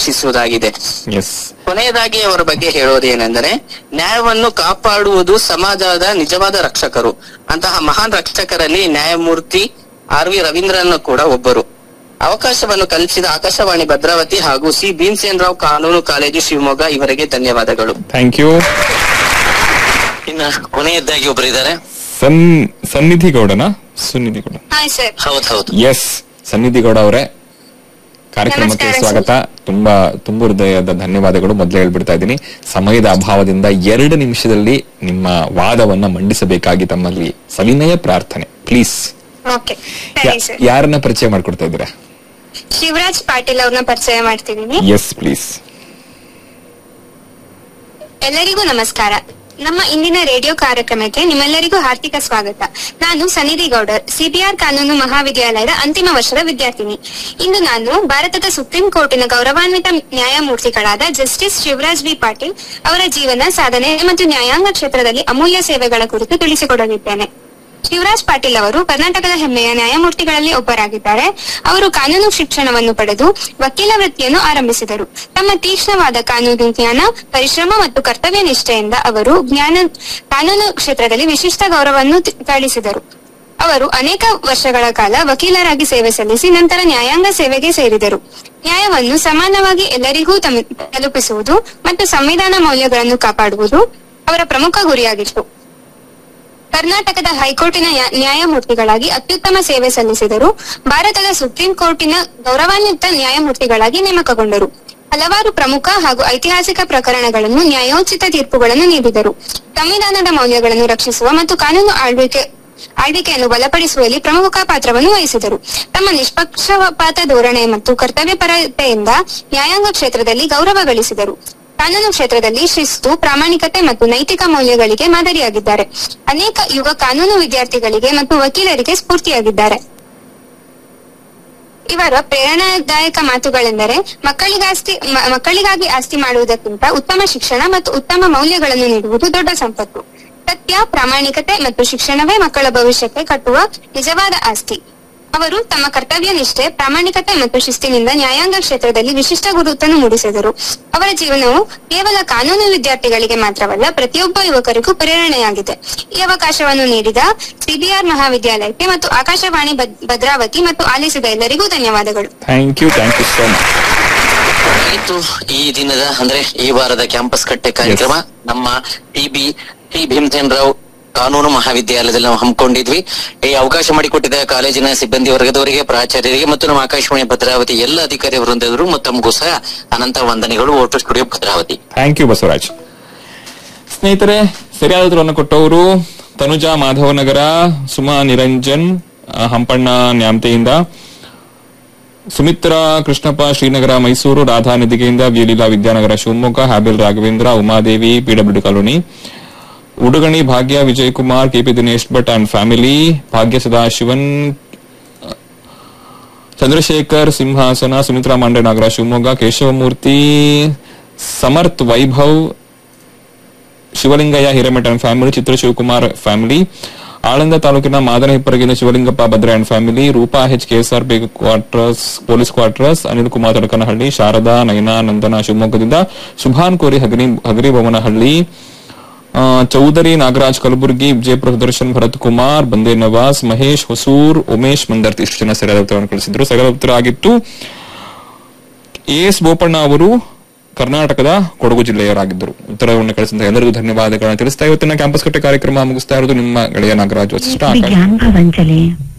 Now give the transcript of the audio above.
ರಕ್ಷಿಸುವುದಾಗಿದೆ S ಕೊನೆಯದಾಗಿ ಅವರ ಬಗ್ಗೆ ಹೇಳೋದೇನೆಂದರೆ ನ್ಯಾಯವನ್ನು ಕಾಪಾಡುವುದು ಸಮಾಜದ ನಿಜವಾದ ರಕ್ಷಕರು ಅಂತಹ ಮಹಾನ್ ರಕ್ಷಕರಲ್ಲಿ ನ್ಯಾಯಮೂರ್ತಿ ಆರ್ ವಿ ರವೀಂದ್ರನ್ ಕೂಡ ಒಬ್ಬರು ಅವಕಾಶವನ್ನು ಕಲ್ಪಿಸಿದ ಆಕಾಶವಾಣಿ ಭದ್ರಾವತಿ ಹಾಗೂ ಸಿ ಭೀಮಸೇನ್ ರಾವ್ ಕಾನೂನು ಕಾಲೇಜು ಶಿವಮೊಗ್ಗ ಇವರಿಗೆ ಧನ್ಯವಾದಗಳು ಥ್ಯಾಂಕ್ ಯು ಇನ್ನ ಕೊನೆಯದ್ದಾಗಿ ಒಬ್ರು ಇದ್ದಾರೆ ಸನ್ ಸನ್ನಿಧಿ ಗೌಡನ ಸುನಿಧಿ ಗೌಡ ಹಾಯ್ ಸರ್ ಹೌದ್ ಹೌದು ಎಸ್ ಸನ್ನಿಧಿ ಗೌಡ ಅವರೇ ಕಾರ್ಯಕ್ರಮಕ್ಕೆ ನಮಸ್ಕಾರ, ಸ್ವಾಗತ ತುಂಬಾ ತುಂಬ ಹೃದಯದ ಧನ್ಯವಾದಗಳು ಮೊದಲೇ ಹೇಳ್ಬಿಡ್ತಾ ಇದ್ದೀನಿ ಸಮಯದ ಅಭಾವದಿಂದ ಎರಡು ನಿಮಿಷದಲ್ಲಿ ನಿಮ್ಮ ವಾದವನ್ನ ಮಂಡಿಸಬೇಕಾಗಿ ತಮ್ಮಲ್ಲಿ ಸವಿನಯ ಪ್ರಾರ್ಥನೆ ಪ್ಲೀಸ್ ಓಕೆ ಸರಿ ಸರ್ ಯಾರನ್ನ ಪರಿಚಯ ಮಾಡ್ಕೊಡ್ತಾ ಇದ್ದೀರಾ ಶಿವರಾಜ್ ಪಾಟೀಲ್ ಅವ್ರನ್ನ ಪರಿಚಯ ಮಾಡ್ತಿದ್ದೀನಿ ಎಸ್ ಪ್ಲೀಸ್ ಎಲ್ಲರಿಗೂ ನಮಸ್ಕಾರ ನಮ್ಮ ಇಂದಿನ ರೇಡಿಯೋ ಕಾರ್ಯಕ್ರಮಕ್ಕೆ ನಿಮ್ಮೆಲ್ಲರಿಗೂ ಹಾರ್ದಿಕ ಸ್ವಾಗತ ನಾನು ಸನ್ನಿಧಿ ಗೌಡರ್ ಸಿಬಿಆರ್ ಕಾನೂನು ಮಹಾವಿದ್ಯಾಲಯದ ಅಂತಿಮ ವರ್ಷದ ವಿದ್ಯಾರ್ಥಿನಿ ಇಂದು ನಾನು ಭಾರತದ ಸುಪ್ರೀಂ ಕೋರ್ಟಿನ ಗೌರವಾನ್ವಿತ ನ್ಯಾಯಮೂರ್ತಿಗಳಾದ ಜಸ್ಟಿಸ್ ಶಿವರಾಜ್ ಬಿ ಪಾಟೀಲ್ ಅವರ ಜೀವನ ಸಾಧನೆ ಮತ್ತು ನ್ಯಾಯಾಂಗ ಕ್ಷೇತ್ರದಲ್ಲಿ ಅಮೂಲ್ಯ ಸೇವೆಗಳ ಕುರಿತು ತಿಳಿಸಿಕೊಡಲಿದ್ದೇನೆ ಶಿವರಾಜ್ ಪಾಟೀಲ್ ಅವರು ಕರ್ನಾಟಕದ ಹೆಮ್ಮೆಯ ನ್ಯಾಯಮೂರ್ತಿಗಳಲ್ಲಿ ಒಬ್ಬರಾಗಿದ್ದಾರೆ ಅವರು ಕಾನೂನು ಶಿಕ್ಷಣವನ್ನು ಪಡೆದು ವಕೀಲ ವೃತ್ತಿಯನ್ನು ಆರಂಭಿಸಿದರು ತಮ್ಮ ತೀಕ್ಷ್ಣವಾದ ಕಾನೂನು ಜ್ಞಾನ ಪರಿಶ್ರಮ ಮತ್ತು ಕರ್ತವ್ಯ ನಿಷ್ಠೆಯಿಂದ ಅವರು ಜ್ಞಾನ ಕಾನೂನು ಕ್ಷೇತ್ರದಲ್ಲಿ ವಿಶಿಷ್ಟ ಗೌರವವನ್ನು ತಿ- ಗಳಿಸಿದರು ಅವರು ಅನೇಕ ವರ್ಷಗಳ ಕಾಲ ವಕೀಲರಾಗಿ ಸೇವೆ ಸಲ್ಲಿಸಿ ನಂತರ ನ್ಯಾಯಾಂಗ ಸೇವೆಗೆ ಸೇರಿದರು ನ್ಯಾಯವನ್ನು ಸಮಾನವಾಗಿ ಎಲ್ಲರಿಗೂ ತಮ- ತಲುಪಿಸುವುದು ಮತ್ತು ಸಂವಿಧಾನ ಮೌಲ್ಯಗಳನ್ನು ಕಾಪಾಡುವುದು ಅವರ ಪ್ರಮುಖ ಗುರಿಯಾಗಿತ್ತು ಕರ್ನಾಟಕದ ಹೈಕೋರ್ಟಿನ ನ್ಯಾ- ನ್ಯಾಯಮೂರ್ತಿಗಳಾಗಿ ಅತ್ಯುತ್ತಮ ಸೇವೆ ಸಲ್ಲಿಸಿದರು ಭಾರತದ ಸುಪ್ರೀಂ ಕೋರ್ಟಿನ ಗೌರವಾನ್ವಿತ ನ್ಯಾಯಮೂರ್ತಿಗಳಾಗಿ ನೇಮಕಗೊಂಡರು ಹಲವಾರು ಪ್ರಮುಖ ಹಾಗೂ ಐತಿಹಾಸಿಕ ಪ್ರಕರಣಗಳನ್ನು ನ್ಯಾಯೋಚಿತ ತೀರ್ಪುಗಳನ್ನು ನೀಡಿದರು ಸಂವಿಧಾನದ ಮೌಲ್ಯಗಳನ್ನು ರಕ್ಷಿಸುವ ಮತ್ತು ಕಾನೂನು ಆಳ್ವಿಕೆ ಆಳ್ವಿಕೆಯನ್ನು ಬಲಪಡಿಸುವಲ್ಲಿ ಪ್ರಮುಖ ಪಾತ್ರವನ್ನು ವಹಿಸಿದರು ತಮ್ಮ ನಿಷ್ಪಕ್ಷಪಾತ ಧೋರಣೆ ಮತ್ತು ಕರ್ತವ್ಯಪರತೆಯಿಂದ ನ್ಯಾಯಾಂಗ ಕ್ಷೇತ್ರದಲ್ಲಿ ಗೌರವ ಗಳಿಸಿದರು ಕಾನೂನು ಕ್ಷೇತ್ರದಲ್ಲಿ ಶಿಸ್ತು ಪ್ರಾಮಾಣಿಕತೆ ಮತ್ತು ನೈತಿಕ ಮೌಲ್ಯಗಳಿಗೆ ಮಾದರಿಯಾಗಿದ್ದಾರೆ ಅನೇಕ ಯುವ ಕಾನೂನು ವಿದ್ಯಾರ್ಥಿಗಳಿಗೆ ಮತ್ತು ವಕೀಲರಿಗೆ ಸ್ಫೂರ್ತಿಯಾಗಿದ್ದಾರೆ ಇವರ ಪ್ರೇರಣಾದಾಯಕ ಮಾತುಗಳೆಂದರೆ ಮಕ್ಕಳಿಗಾಸ್ತಿ ಮ- ಮಕ್ಕಳಿಗಾಗಿ ಆಸ್ತಿ ಮಾಡುವುದಕ್ಕಿಂತ ಉತ್ತಮ ಶಿಕ್ಷಣ ಮತ್ತು ಉತ್ತಮ ಮೌಲ್ಯಗಳನ್ನು ನೀಡುವುದು ದೊಡ್ಡ ಸಂಪತ್ತು ಸತ್ಯ ಪ್ರಾಮಾಣಿಕತೆ ಮತ್ತು ಶಿಕ್ಷಣವೇ ಮಕ್ಕಳ ಭವಿಷ್ಯಕ್ಕೆ ಕಟ್ಟುವ ನಿಜವಾದ ಆಸ್ತಿ ಅವರು ತಮ್ಮ ಕರ್ತವ್ಯ ನಿಷ್ಠೆ ಪ್ರಾಮಾಣಿಕತೆ ಮತ್ತು ಶಿಸ್ತಿನಿಂದ ನ್ಯಾಯಾಂಗ ಕ್ಷೇತ್ರದಲ್ಲಿ ವಿಶಿಷ್ಟ ಗುರುತನ್ನು ಮೂಡಿಸಿದರು ಅವರ ಜೀವನವು ಕೇವಲ ಕಾನೂನು ವಿದ್ಯಾರ್ಥಿಗಳಿಗೆ ಮಾತ್ರವಲ್ಲ ಪ್ರತಿಯೊಬ್ಬ ಯುವಕರಿಗೂ ಪ್ರೇರಣೆಯಾಗಿದೆ ಈ ಅವಕಾಶವನ್ನು ನೀಡಿದ ಸಿಬಿಆರ್ ಮಹಾವಿದ್ಯಾಲಯಕ್ಕೆ ಮತ್ತು ಆಕಾಶವಾಣಿ ಭದ್- ಭದ್ರಾವತಿ ಮತ್ತು ಆಲಿಸಿದ ಎಲ್ಲರಿಗೂ ಧನ್ಯವಾದಗಳು thank you thank you so much ಆಯ್ತು ಈ ದಿನದ ಅಂದ್ರೆ ಈ ವಾರದ ಕ್ಯಾಂಪಸ್ ಕಟ್ಟೆ ಕಾರ್ಯಕ್ರಮ ನಮ್ಮ T B T Bhimsen Rao ಕಾನೂನು ಮಹಾವಿದ್ಯಾಲಯದಲ್ಲಿ ನಾವು ಹಮ್ಮಿಕೊಂಡಿದ್ವಿ ಈ ಅವಕಾಶ ಮಾಡಿಕೊಟ್ಟಿದ್ದ ಕಾಲೇಜಿನ ಸಿಬ್ಬಂದಿ ವರ್ಗದವರಿಗೆ ಪ್ರಾಚಾರ್ಯರಿಗೆ ಮತ್ತು ನಮ್ಮ ಆಕಾಶವಾಣಿ ಭದ್ರಾವತಿ ಎಲ್ಲ ಅಧಿಕಾರಿ ವೃಂದದರು ಮತ್ತು ತಮಗೂ ಸಹ ಅನಂತ ವಂದನೆಗಳು ಓಟು studio Bhadravathi thank you Basavaraj ಸ್ನೇಹಿತರೆ ಸರಿಯಾದ ಉತ್ತರವನ್ನು ಕೊಟ್ಟವರು ತನುಜಾ ಮಾಧವನಗರ ಸುಮಾ ನಿರಂಜನ್ ಆ, ಹಂಪಣ್ಣ ನ್ಯಾಮತೆಯಿಂದ ಸುಮಿತ್ರಾ ಕೃಷ್ಣಪ್ಪ ಶ್ರೀನಗರ ಮೈಸೂರು ರಾಧಾ ನಿಧಿಗೆಯಿಂದ ವಿಲೀಲಾ ವಿದ್ಯಾನಗರ ಶಿವಮೊಗ್ಗ ಹ್ಯಾಬಿಲ್ Raghavendra Umadevi PWD colony Udugani Bhagya Vijay Kumar KP Dinesh Bhat and family Bhagya Sadashivan Chandrashekhar ಸಿಂಹಾಸನ ಸುಮಿತ್ರಾ ಮಾಂಡೆ ನಾಗರ Shivamogga Keshavamurthy Samarth Vaibhav Shivalingaiah Hiremath and family Chitra Shivakumar family Aland ತಾಲೂಕಿನ ಮಾದನ ಹಿಪ್ಪರಗಿನ Shivalingappa Bhadra and family Roopa H KSR B quarters police quarters Anil Kumar Tadakanahalli Sharada Nayana Nandana ಶಿವಮೊಗ್ಗದಿಂದ ಸುಭಾನ್ ಕೋರಿ ಹಗರಿ ಹಗರಿಭವನಹಳ್ಳಿ ಆ, ಚೌಧರಿ ನಾಗರಾಜ್ ಕಲಬುರ್ಗಿ ವಿಜಯಪುರ ಸುದರ್ಶನ್ ಭರತ್ ಕುಮಾರ್ ಬಂದೇ ನವಾಸ್ ಮಹೇಶ್ ಹೊಸೂರ್ ಉಮೇಶ್ ಮಂದರ್ತಿ ಇಷ್ಟು ಜನ ಸರಿಯಾದ ಉತ್ತರವನ್ನು ಕಳಿಸಿದ್ರು ಸರಿಯಾದ ಉತ್ತರ ಆಗಿತ್ತು ಎ ಎಸ್ ಬೋಪಣ್ಣ ಅವರು ಕರ್ನಾಟಕದ ಕೊಡಗು ಜಿಲ್ಲೆಯವರಾಗಿದ್ದರು ಉತ್ತರವನ್ನು ಕಳಿಸಿದ ಎಲ್ಲರಿಗೂ ಧನ್ಯವಾದಗಳನ್ನು ತಿಳಿಸ್ತಾ ಇವತ್ತಿನ ಕ್ಯಾಂಪಸ್ ಕಟ್ಟೆ ಕಾರ್ಯಕ್ರಮ ಮುಗಿಸ್ತಾ ಇರೋದು ನಿಮ್ಮ ಗೆಳೆಯ ನಾಗರಾಜ್ ವಸಿಷ್ಠ ಆಕಾಶ ವಿಜ್ಞಾನ ಭವಂಚಲೆ